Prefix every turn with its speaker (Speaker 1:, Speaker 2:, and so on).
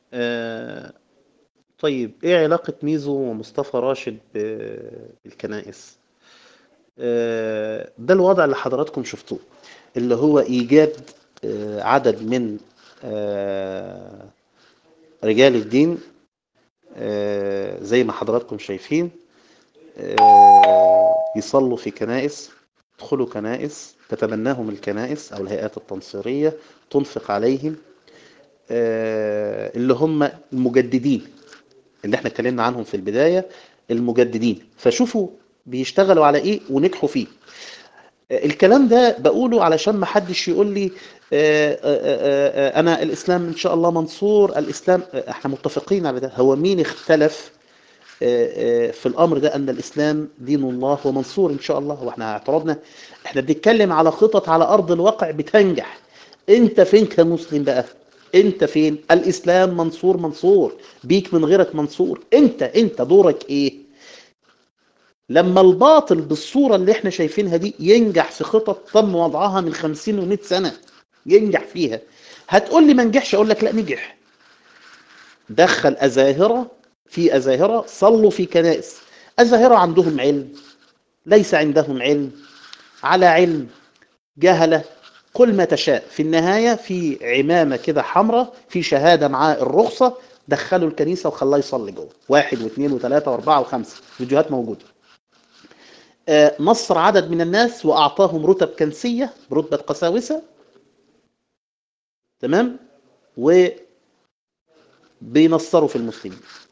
Speaker 1: آه طيب ايه علاقة ميزو ومصطفى راشد ب- بالكنائس آه ده الوضع اللي حضراتكم شفتوه اللي هو ايجاد آه عدد من آه رجال الدين آه زي ما حضراتكم شايفين آه يصلوا في كنائس يدخلوا كنائس تتبناهم الكنائس او الهيئات التنصيرية تنفق عليهم آه اللي هم المجددين اللي احنا اتكلمنا عنهم في البداية المجددين فشوفوا بيشتغلوا على ايه ونجحوا فيه آه، الكلام ده بقوله علشان ما حدش يقول لي آه، آه، آه، آه، انا الاسلام ان شاء الله منصور الاسلام آه، احنا متفقين على ده هو مين اختلف آه، آه، في الامر ده ان الاسلام دين الله ومنصور ان شاء الله واحنا اعترضنا احنا بنتكلم على خطط على ارض الواقع بتنجح انت فين كمسلم بقى انت فين الاسلام منصور منصور بيك من غيرك منصور انت انت دورك ايه لما الباطل بالصورة اللي احنا شايفينها دي ينجح في خطط تم وضعها من خمسين ومئة سنة ينجح فيها هتقول لي ما نجحش اقول لك لا نجح دخل أزاهرة في أزاهرة صلوا في كنائس أزاهرة عندهم علم ليس عندهم علم على علم جهلة كل ما تشاء في النهاية في عمامة كده حمراء في شهادة معاه الرخصة دخلوا الكنيسة وخلاه يصلي جوه واحد واثنين وثلاثة واربعة وخمسة فيديوهات موجودة آه، نصر عدد من الناس وأعطاهم رتب كنسية برتبة قساوسة تمام وبينصروا في المسلمين